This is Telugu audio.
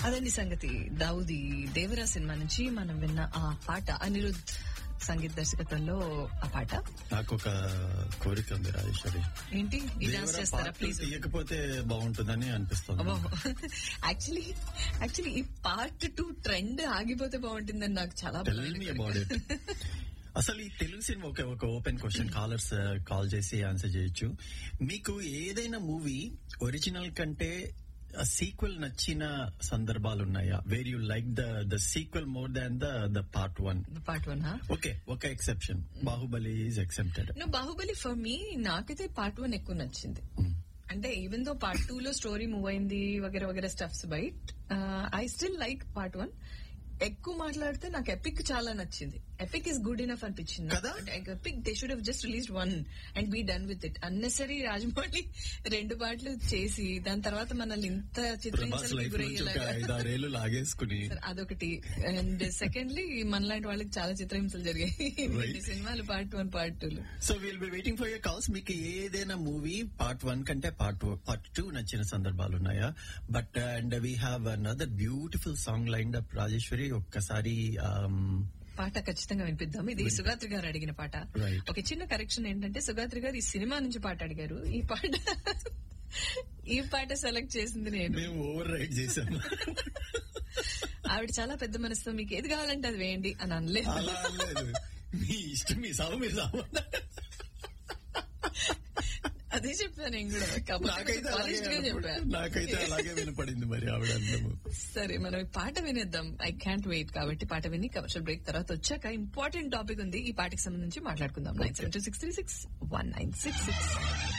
అదండి సంగతి దావుది దేవరా సినిమా నుంచి మనం విన్న ఆ పాట అనిరుద్ సంగీత దర్శకత్వంలో ఆ పాట నాకు ఒక కోరిక ఉంది రాజేశ్వరి ఏంటి ఈ డాన్స్ దేవరా చేస్తారా part two ప్లీజ్ తీయకపోతే బాగుంటుందని అనిపిస్తుంది యాక్చువల్లీ యాక్చువల్లీ ఈ పార్ట్ టూ ట్రెండ్ ఆగిపోతే బాగుంటుందని నాకు చాలా Tell me about it. అసలు ఈ తెలుగు సినిమా ఒక ఒక ఓపెన్ క్వశ్చన్ కాలర్స్ కాల్ చేసి ఆన్సర్ చేయొచ్చు మీకు ఏదైనా మూవీ ఒరిజినల్ కంటే సీక్వెల్ నచ్చిన సందర్భాలు ఉన్నాయా where you like the the sequel more than the the part one part one okay ఒక ఎక్సెప్షన్ బాహుబలి ఈజ్ ఎక్సెప్టెడ్ నువ్వు బాహుబలి ఫర్ మీ నాకైతే పార్ట్ వన్ ఎక్కువ నచ్చింది అంటే ఈవెన్ దో పార్ట్ టూ లో స్టోరీ మూవ్ అయింది వగేర వగేర stuffs but I still like part one ఎక్కువ మాట్లాడితే నాకు ఎపిక్ చాలా నచ్చింది ఎపిక్ ఇస్ గుడ్ ఇనఫ్ అనిపించింది కదా? Epic they should have just release one and be done with it unnecessary Rajamouli రెండు పాటలు చేసి దాని తర్వాత మనల్ని ఇంత ప్రభాస్ చిత్రహింసలకి లైఫ్ నుంచి ఒక గురయ్యేలాగా ఐదారేళ్లు లాగేసుకుని సరే, అదొకటి అండ్ సెకండ్లీ మనలాంటి వాళ్ళకి చాలా చిత్రహింసలు జరిగాయి Right. ఈ సినిమాలు పార్ట్ వన్ పార్ట్ టూ లో so will be waiting for your calls మీకు ఏదైనా మూవీ పార్ట్ వన్ కంటే పార్ట్ పార్ట్ టూ నచ్చిన సందర్భాలు ఉన్నాయా but and we have another beautiful song line up Rajeshwari ఒక్కసారి um, పాట ఖచ్చితంగా వినిపిద్దాం ఇది సుగాత్రి గారు అడిగిన పాట Right. ఒక చిన్న కరెక్షన్ ఏంటంటే సుగాత్రి గారు ఈ సినిమా నుంచి పాట అడిగారు ఈ పాట ఈ పాట సెలెక్ట్ చేసింది నేను మేము ఓవర్ రైడ్ చేసాము ఆవిడ చాలా పెద్ద మనసుతో మీకు ఏది కావాలంటే అది వేయండి అని అనలేదు అలా అనలేదు మీ ఇష్టం మీ సాగు మీ సాగు అదే చెప్పాను నేను కూడా కాకపోతే నాకైతే అలాగే polished గా వినపడి- చెప్పాను నాకైతే అలాగే వినపడింది మరి ఆవిడ అందము సరే మనం ఈ పాట వినేద్దాం ఐ క్యాంట్ వెయిట్ కాబట్టి పాట విని కమర్షియల్ బ్రేక్ తర్వాత వచ్చాక ఇంపార్టెంట్ టాపిక్ ఉంది ఈ పాటకి సంబంధించి మాట్లాడుకుందాం nine seven two six three six one nine six six